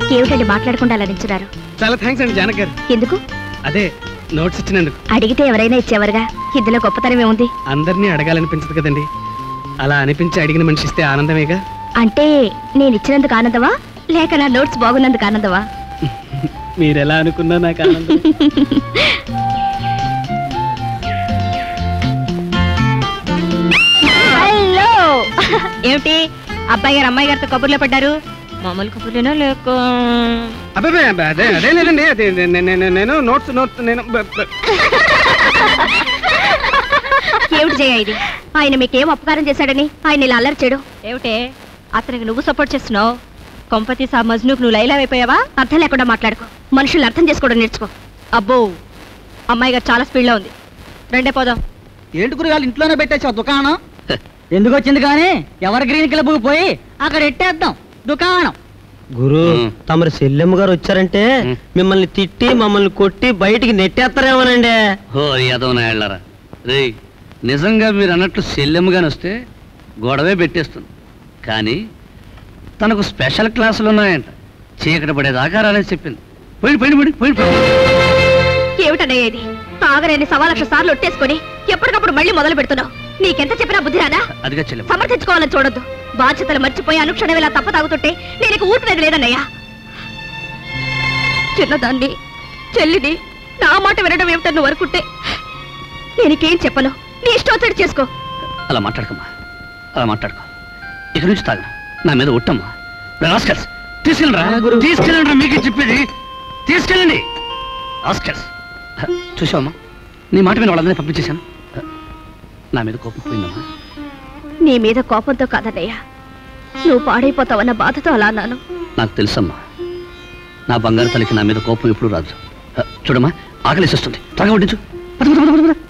ఏమిటండి మాట్లాడకుండా అలా నించున్నారు చాలా థ్యాంక్స్ అండి జానక్ గారు ఎందుకు అదే నోట్స్ ఇచ్చినందుకు అడిగితే ఎవరైనా ఇచ్చేవారుగా ఇందులో గొప్పతనం ఏముంది అందరినీ అడగాలనిపించదు కదండి అలా అనిపించి అడిగిన మనిషి ఇస్తే ఆనందమేగా అంటే నేను ఇచ్చినందుకు ఆనందమా లేక నా నోట్స్ బాగున్నందుకు ఆనందమా మీరు ఎలా అనుకున్నా నాకు ఆనందం హలో ఏమిటి అబ్బాయి గారు అమ్మాయి గారితో కబుర్లో పడ్డారు మామూలు కబుర్లేనా లేక అబ్బాయి అదే అదే లేదండి అదే నే- నే- నే- నేను నోట్స్ నోట్స్ నేను బ- బ- ఏమిటి జయ ఇది ఆయన మీకేం అపకారం చేశాడని ఆయన ఇలా అల్లరి చేయడు ఏమిటే అతనికి నువ్వు సపోర్ట్ చేస్తున్నావు కొంపతీసి ఆ మజ్నుకు నువ్వు లైలా అయిపోయావా అర్థం లేకుండా మాట్లాడుకో మనుషుల్ని అర్థం చేసుకోవడం నేర్చుకో అబ్బో అమ్మాయి గారు చాలా స్పీడ్లో ఉంది రెండే పోదాం ఏంటి గురుగాలు ఇంట్లోనే పెట్టేసావు దుకాణం ఎందుకు వచ్చింది కానీ ఎవరి గ్రీన్ క్లబ్ పోయి అక్కడ ఎట్టేద్దాం దుకాణం గురు తమరి సెల్లెమ్మ గారు వచ్చారంటే మిమ్మల్ని తిట్టి మమ్మల్ని కొట్టి బయటికి నెట్టేస్తారేమోనండి ఓ యాదవ్ నాయళ్ళారా రే నిజంగా మీరు అన్నట్లు శల్యముగాని వస్తే గొడవే పెట్టేస్తుంది కానీ తనకు స్పెషల్ క్లాసులు ఉన్నాయంట చీకటి పడేదాకా రాలని చెప్పింది పోయి పోయి పోయి పోయి పోయి. ఏమిటన్నయ్య ఇది తాగలేని సవా లక్ష సార్లు ఒట్టేసుకొని ఎప్పటికప్పుడు మళ్ళీ మొదలు పెడుతున్నావు నీకెంత చెప్పినా బుద్ధి రాదా అదిగా చెల్లెమ్మ సమర్థించుకోవాలని చూడొద్దు బాధ్యతలు మర్చిపోయి అనుక్షణం ఇలా తప్ప తాగుతుంటే నేను ఇక ఊపిరేది లేదన్నయ్యా చిన్నదాన్ని చెల్లిని నా మాట వినడం ఏమిటో నువ్వు అనుకుంటే నేనికేం చెప్పను నీ ఇష్టం వచ్చాడు చేసుకో అలా మాట్లాడకమ్మా అలా మాట్లాడుకో ఇక నుంచి తాగను నా మీద ఒట్టమ్మా రాస్కల్స్ తీసుకెళ్ళరా తీసుకెళ్ళండి మీకే చెప్పేది తీసుకెళ్ళండి రాస్కల్స్ చూసావమ్మా నీ మాట మీద వాళ్ళందరినీ పంపించేశాను నా మీద కోపం పోయిందమ్మా నీ మీద కోపంతో కాదన్నయ్యా నువ్వు పాడైపోతావన్న బాధతో అలా అన్నాను నాకు తెలుసమ్మా నా బంగారు తల్లికి నా మీద కోపం ఎప్పుడు రాదు చూడమ్మా ఆకలిసి వస్తుంది త్వరగా వడ్డించు పద, పద, పద, పద, పద.